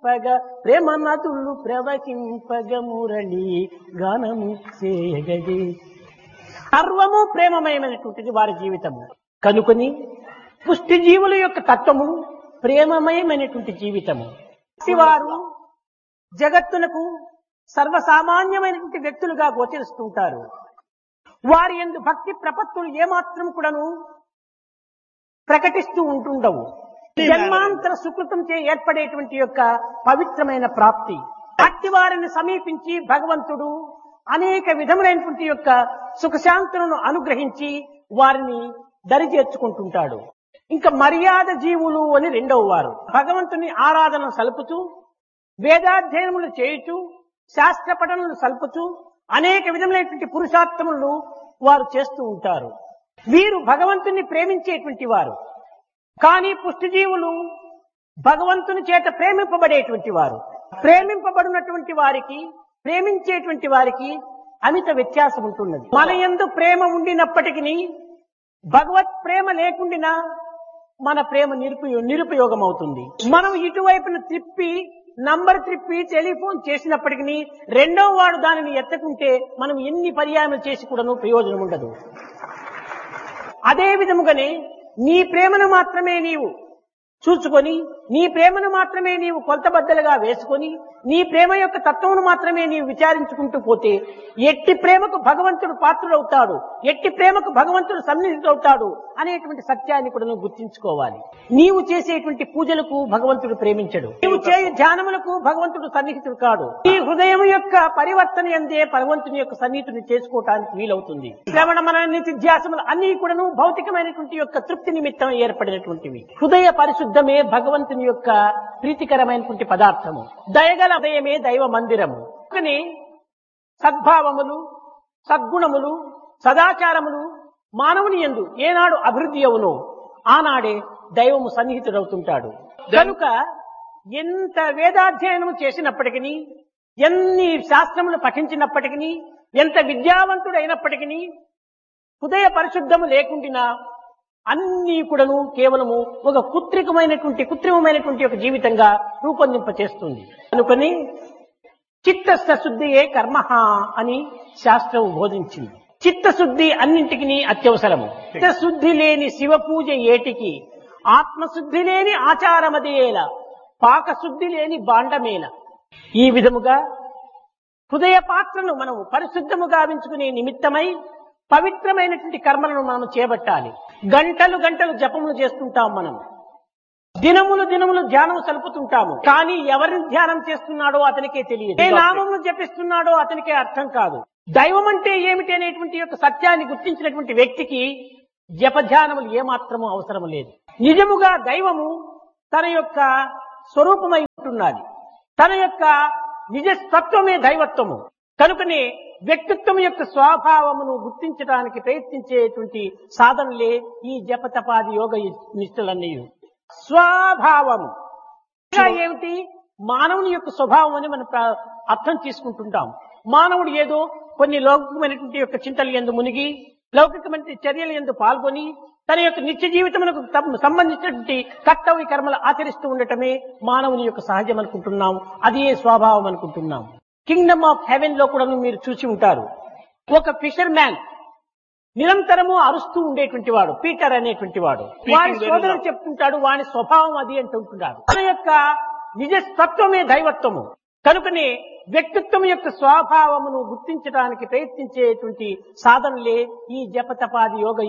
ప్రవహింపగ ప్రేమ నదులు ప్రవహింపగ మురళి గానము చేయగది సర్వము ప్రేమమయమైనటువంటిది వారి జీవితము కనుకొని పుష్టి జీవుల యొక్క తత్వము ప్రేమమయమైనటువంటి జీవితము వారు జగత్తునకు సర్వసామాన్యమైనటువంటి వ్యక్తులుగా గోచరిస్తుంటారు వారి ఎందు భక్తి ప్రపత్తులు ఏమాత్రం కూడాను ప్రకటిస్తూ ఉంటుండవు జన్మాంతర సుకృతం చే ఏర్పడేటువంటి యొక్క పవిత్రమైన ప్రాప్తి అట్టి వారిని సమీపించి భగవంతుడు అనేక విధములైనటువంటి యొక్క సుఖశాంతులను అనుగ్రహించి వారిని దరి చేర్చుకుంటుంటాడు ఇంకా మర్యాద జీవులు అని రెండవ వారు భగవంతుని ఆరాధన సలుపుతూ వేదాధ్యయనములు చేయుచు శాస్త్ర పఠనలు సల్పుతూ అనేక విధములైనటువంటి పురుషార్థములను వారు చేస్తూ ఉంటారు వీరు భగవంతుని ప్రేమించేటువంటి వారు కానీ పుష్టిజీవులు భగవంతుని చేత ప్రేమింపబడేటువంటి వారు ప్రేమింపబడినటువంటి వారికి ప్రేమించేటువంటి వారికి అమిత వ్యత్యాసం ఉంటున్నది మన ఎందు ప్రేమ ఉండినప్పటికీ భగవత్ ప్రేమ లేకుండినా మన ప్రేమ నిరుపయో నిరుపయోగం అవుతుంది మనం ఇటువైపున త్రిప్పి నంబర్ త్రిప్పి టెలిఫోన్ చేసినప్పటికీ రెండో వాడు దానిని ఎత్తకుంటే మనం ఎన్ని పర్యాయములు చేసి కూడాను ప్రయోజనం ఉండదు అదే విధముగానే నీ ప్రేమను మాత్రమే నీవు చూసుకొని నీ ప్రేమను మాత్రమే నీవు కొలతబద్దలుగా వేసుకొని నీ ప్రేమ యొక్క తత్వమును మాత్రమే నీవు విచారించుకుంటూ పోతే ఎట్టి ప్రేమకు భగవంతుడు పాత్రుడవుతాడు ఎట్టి ప్రేమకు భగవంతుడు సన్నిహితుడవుతాడు అనేటువంటి సత్యాన్ని కూడా నువ్వు గుర్తించుకోవాలి నీవు చేసేటువంటి పూజలకు భగవంతుడు ప్రేమించడు నీవు చేయు ధ్యానములకు భగవంతుడు సన్నిహితుడు కాడు నీ హృదయం యొక్క పరివర్తన ఎందే భగవంతుని యొక్క సన్నిహితుని చేసుకోవటానికి వీలవుతుంది శ్రవణ మన నిత్యాసములు అన్ని కూడాను భౌతికమైనటువంటి యొక్క తృప్తి నిమిత్తం ఏర్పడినటువంటివి హృదయ పరిశుద్ధమే భగవంతుని యొక్క ప్రీతికరమైనటువంటి పదార్థము దయగల హృదయమే దైవ మందిరము కానీ సద్భావములు సద్గుణములు సదాచారములు మానవుని ఎందు ఏనాడు అభివృద్ధి అవునో ఆనాడే దైవము సన్నిహితుడవుతుంటాడు కనుక ఎంత వేదాధ్యయనము చేసినప్పటికీ ఎన్ని శాస్త్రములు పఠించినప్పటికీ ఎంత విద్యావంతుడైనప్పటికీ హృదయ పరిశుద్ధము లేకుండినా అన్ని కూడాను కేవలము ఒక కుత్రికమైనటువంటి కృత్రిమమైనటువంటి ఒక జీవితంగా రూపొందింప చేస్తుంది అనుకొని చిత్తస్థ శుద్ధియే కర్మ అని శాస్త్రం బోధించింది చిత్తశుద్ధి అన్నింటికి అత్యవసరము చిత్తశుద్ధి లేని శివ పూజ ఏటికి ఆత్మశుద్ధి లేని ఆచారమదేల పాకశుద్ధి లేని బాండమేల ఈ విధముగా హృదయ పాత్రను మనం పరిశుద్ధము గావించుకునే నిమిత్తమై పవిత్రమైనటువంటి కర్మలను మనం చేపట్టాలి గంటలు గంటలు జపములు చేస్తుంటాం మనం దినములు దినములు ధ్యానం సలుపుతుంటాము కానీ ఎవరిని ధ్యానం చేస్తున్నాడో అతనికే తెలియదు ఏ నామమును జపిస్తున్నాడో అతనికే అర్థం కాదు దైవం అంటే ఏమిటి అనేటువంటి యొక్క సత్యాన్ని గుర్తించినటువంటి వ్యక్తికి జపధ్యానములు ఏమాత్రము అవసరం లేదు నిజముగా దైవము తన యొక్క స్వరూపమై ఉంటున్నది తన యొక్క నిజతత్వమే దైవత్వము కనుకనే వ్యక్తిత్వం యొక్క స్వభావమును గుర్తించడానికి ప్రయత్నించేటువంటి సాధనలే ఈ జపతపాది యోగ నిష్ఠలన్నీ స్వభావము ఇంకా ఏమిటి మానవుని యొక్క స్వభావం అని మనం ప్ర- అర్థం చేసుకుంటుంటాం మానవుడు ఏదో కొన్ని లౌకికమైనటువంటి యొక్క చింతలు ఎందు మునిగి లౌకికమైన చర్యల ఎందు పాల్గొని తన యొక్క నిత్య జీవితములకు తమ- సంబంధించినటువంటి కర్తవ్య కర్మలు ఆచరిస్తూ ఉండటమే మానవుని యొక్క సహజం అనుకుంటున్నాం అదే స్వభావం అనుకుంటున్నాం కింగ్డమ్ ఆఫ్ హెవెన్ లో కూడా మీరు చూసి ఉంటారు ఒక ఫిషర్ మ్యాన్ నిరంతరము అరుస్తూ ఉండేటువంటి వాడు పీటర్ అనేటువంటి వాడు వారి very సోదరుడు loud. చెప్తుంటాడు వాని స్వభావం అది అంటుంటున్నాడు తన యొక్క నిజతత్వమే దైవత్వము కనుకనే వ్యక్తిత్వం యొక్క స్వభావమును గుర్తించడానికి ప్రయత్నించేటువంటి సాధనలే ఈ జపతపాది యోగ